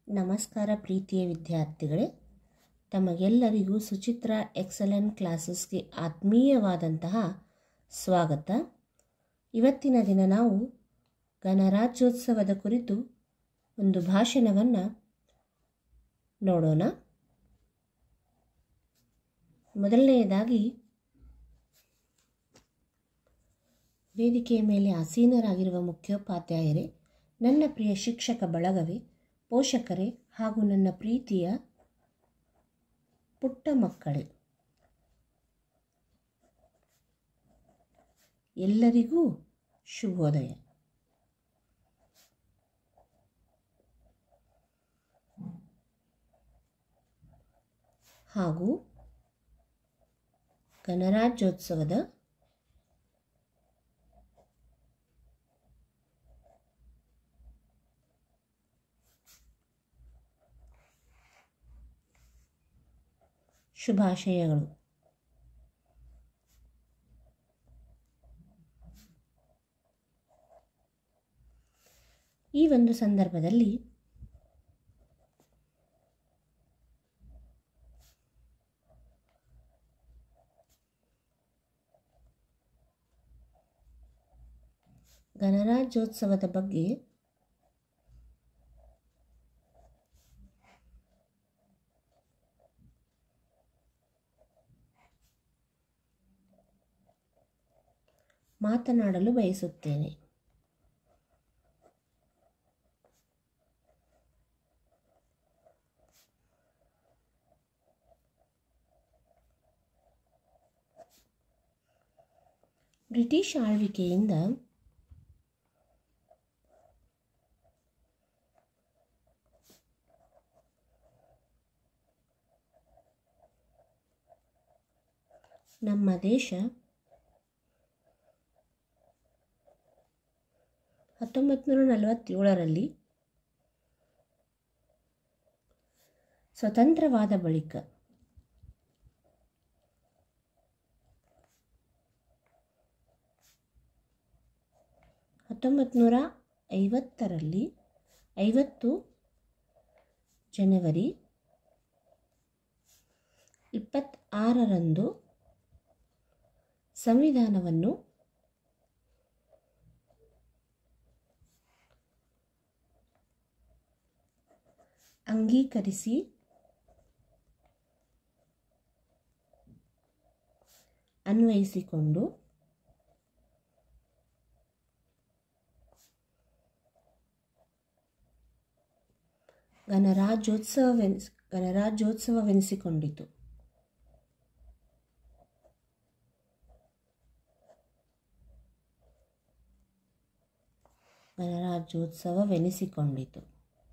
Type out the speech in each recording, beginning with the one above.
ನಮಸ್ಕಾರ ಪ್ರೀತಿಯ ವಿದ್ಯಾರ್ಥಿಗಳೇ ತಮಗೆಲ್ಲರಿಗೂ ಸುಚಿತ್ರ ಎಕ್ಸಲೆಂಟ್ ಕ್ಲಾಸಸ್ಗೆ ಆತ್ಮೀಯವಾದಂತಹ ಸ್ವಾಗತ ಇವತ್ತಿನ ದಿನ ನಾವು ಗಣರಾಜ್ಯೋತ್ಸವದ ಕುರಿತು ಒಂದು ಭಾಷಣವನ್ನು ನೋಡೋಣ ಮೊದಲನೆಯದಾಗಿ ವೇದಿಕೆಯ ಮೇಲೆ ಆಸೀನರಾಗಿರುವ ಮುಖ್ಯೋಪಾಧ್ಯಾಯರೇ ನನ್ನ ಪ್ರಿಯ ಶಿಕ್ಷಕ ಬಳಗವೇ ಪೋಷಕರೇ ಹಾಗೂ ನನ್ನ ಪ್ರೀತಿಯ ಪುಟ್ಟ ಮಕ್ಕಳೇ ಎಲ್ಲರಿಗೂ ಶುಭೋದಯ ಹಾಗೂ ಗಣರಾಜ್ಯೋತ್ಸವದ ಶುಭಾಶಯಗಳು ಈ ಒಂದು ಸಂದರ್ಭದಲ್ಲಿ ಗಣರಾಜ್ಯೋತ್ಸವದ ಬಗ್ಗೆ ಮಾತನಾಡಲು ಬಯಸುತ್ತೇನೆ ಬ್ರಿಟಿಷ್ ಆಳ್ವಿಕೆಯಿಂದ ನಮ್ಮ ದೇಶ ಹತ್ತೊಂಬತ್ತು ನೂರ ನಲವತ್ತೇಳರಲ್ಲಿ ಸ್ವತಂತ್ರವಾದ ಬಳಿಕ ಹತ್ತೊಂಬತ್ತು ನೂರ ಐವತ್ತರಲ್ಲಿ ಐವತ್ತು ಜನವರಿ ಇಪ್ಪತ್ತಾರರಂದು ಸಂವಿಧಾನವನ್ನು ಅಂಗೀಕರಿಸಿ ಅನ್ವಯಿಸಿಕೊಂಡು ಗಣರಾಜ್ಯೋತ್ಸವವೆನಿಸ್ ಗಣರಾಜ್ಯೋತ್ಸವವೆನಿಸಿಕೊಂಡಿತು ಗಣರಾಜ್ಯೋತ್ಸವವೆನಿಸಿಕೊಂಡಿತು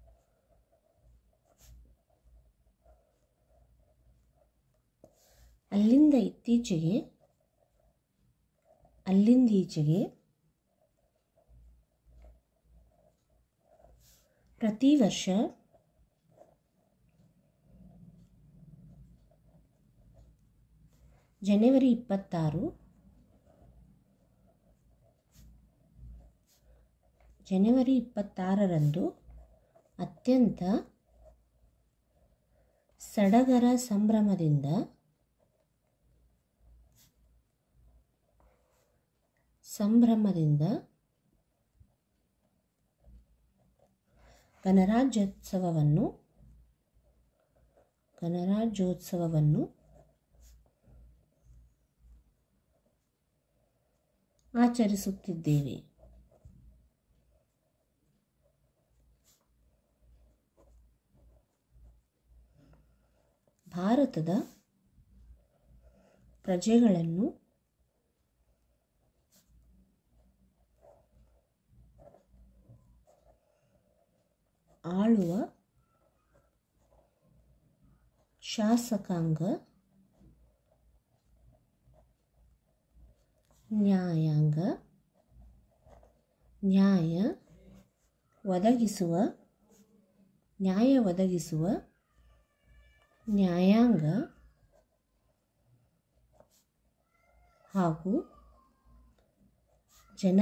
ಅಲ್ಲಿಂದ ಇತ್ತೀಚೆಗೆ ಅಲ್ಲಿಂದೀಚೆಗೆ ಪ್ರತಿ ವರ್ಷ ಜನವರಿ ಇಪ್ಪತ್ತಾರು ಜನವರಿ ಇಪ್ಪತ್ತಾರರಂದು ಅತ್ಯಂತ ಸಡಗರ ಸಂಭ್ರಮದಿಂದ ಸಂಭ್ರಮದಿಂದ ಗಣರಾಜ್ಯೋತ್ಸವವನ್ನು ಗಣರಾಜ್ಯೋತ್ಸವವನ್ನು ಆಚರಿಸುತ್ತಿದ್ದೇವೆ ಭಾರತದ ಪ್ರಜೆಗಳನ್ನು ಆಳುವ ಶಾಸಕಾಂಗ ನ್ಯಾಯಾಂಗ ನ್ಯಾಯ ಒದಗಿಸುವ ನ್ಯಾಯ ಒದಗಿಸುವ ನ್ಯಾಯಾಂಗ ಹಾಗೂ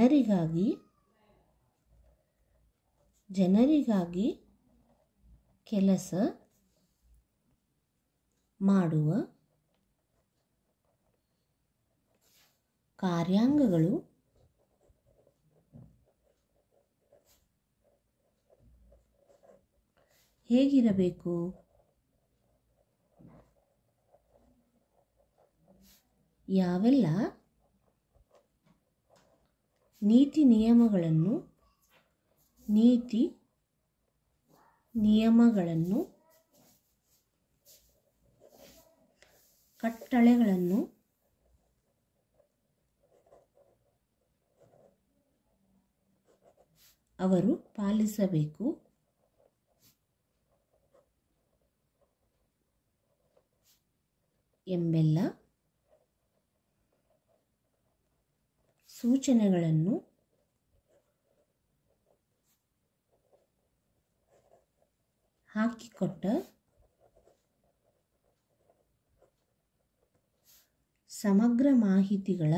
ಜನರಿಗಾಗಿ ಜನರಿಗಾಗಿ ಕೆಲಸ ಮಾಡುವ ಕಾರ್ಯಾಂಗಗಳು ಹೇಗಿರಬೇಕು ಯಾವೆಲ್ಲ ನೀತಿ ನಿಯಮಗಳನ್ನು ನೀತಿ ನಿಯಮಗಳನ್ನು ಕಟ್ಟಳೆಗಳನ್ನು ಅವರು ಪಾಲಿಸಬೇಕು ಎಂಬೆಲ್ಲ ಸೂಚನೆಗಳನ್ನು ಹಾಕಿಕೊಟ್ಟ ಸಮಗ್ರ ಮಾಹಿತಿಗಳ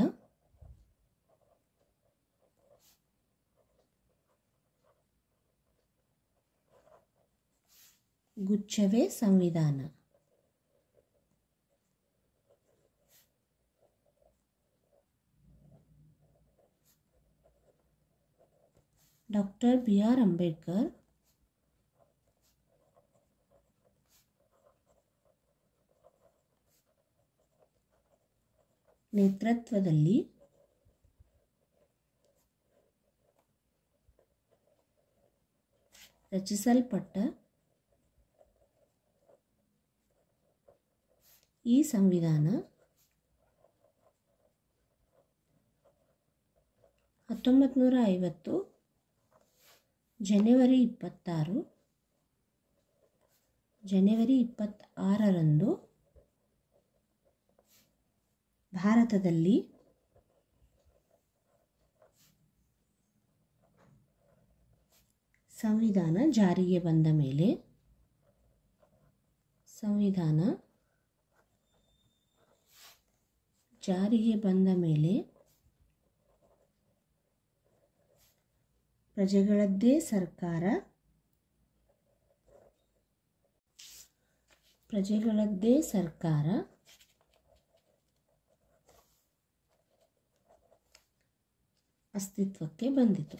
ಗುಚ್ಛವೇ ಸಂವಿಧಾನ ಡಾಕ್ಟರ್ ಬಿ ಆರ್ ಅಂಬೇಡ್ಕರ್ ನೇತೃತ್ವದಲ್ಲಿ ರಚಿಸಲ್ಪಟ್ಟ ಈ ಸಂವಿಧಾನ ಹತ್ತೊಂಬತ್ತು ನೂರ ಐವತ್ತು ಜನವರಿ ಇಪ್ಪತ್ತಾರು ಜನವರಿ ಇಪ್ಪತ್ತಾರರಂದು ಭಾರತದಲ್ಲಿ ಸಂವಿಧಾನ ಜಾರಿಗೆ ಬಂದ ಮೇಲೆ ಸಂವಿಧಾನ ಜಾರಿಗೆ ಬಂದ ಮೇಲೆ ಪ್ರಜೆಗಳದ್ದೇ ಸರ್ಕಾರ ಪ್ರಜೆಗಳದ್ದೇ ಸರ್ಕಾರ ಅಸ್ತಿತ್ವಕ್ಕೆ ಬಂದಿತು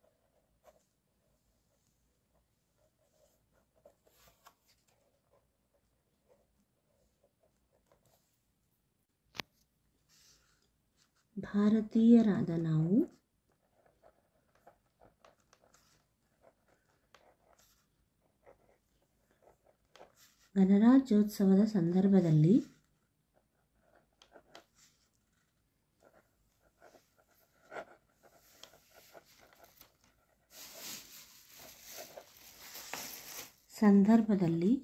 ಭಾರತೀಯರಾದ ನಾವು ಗಣರಾಜ್ಯೋತ್ಸವದ ಸಂದರ್ಭದಲ್ಲಿ ಸಂದರ್ಭದಲ್ಲಿ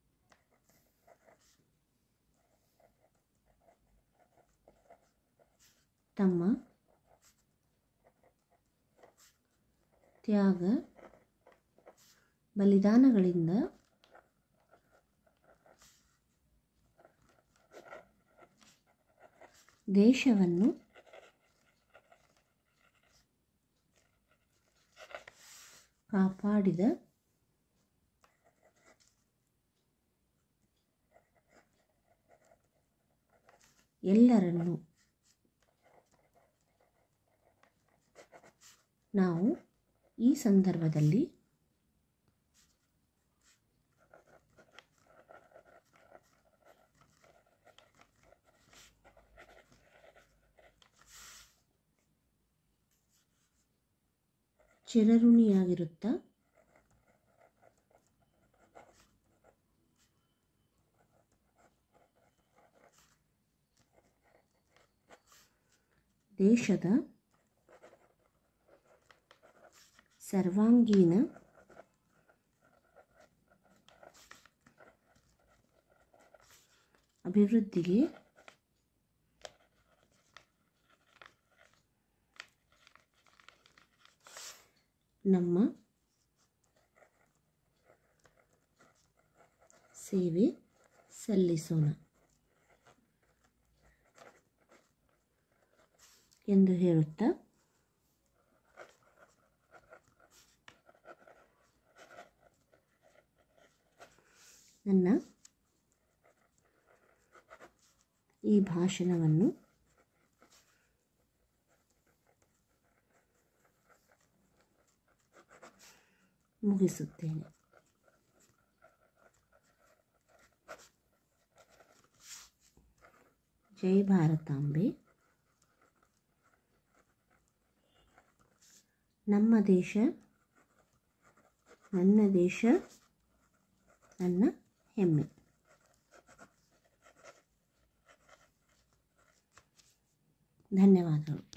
ತಮ್ಮ ತ್ಯಾಗ ಬಲಿದಾನಗಳಿಂದ ದೇಶವನ್ನು ಕಾಪಾಡಿದ ಎಲ್ಲರನ್ನು ನಾವು ಈ ಸಂದರ್ಭದಲ್ಲಿ ಚಿರಋಣಿಯಾಗಿರುತ್ತಾ ದೇಶದ ಸರ್ವಾಂಗೀಣ ಅಭಿವೃದ್ಧಿಗೆ ನಮ್ಮ ಸೇವೆ ಸಲ್ಲಿಸೋಣ ಎಂದು ಹೇಳುತ್ತಾ ನನ್ನ ಈ ಭಾಷಣವನ್ನು ಮುಗಿಸುತ್ತೇನೆ ಜೈ ಭಾರತಾಂಬೆ ನಮ್ಮ ದೇಶ ನನ್ನ ದೇಶ ನನ್ನ ಹೆಮ್ಮೆ ಧನ್ಯವಾದಗಳು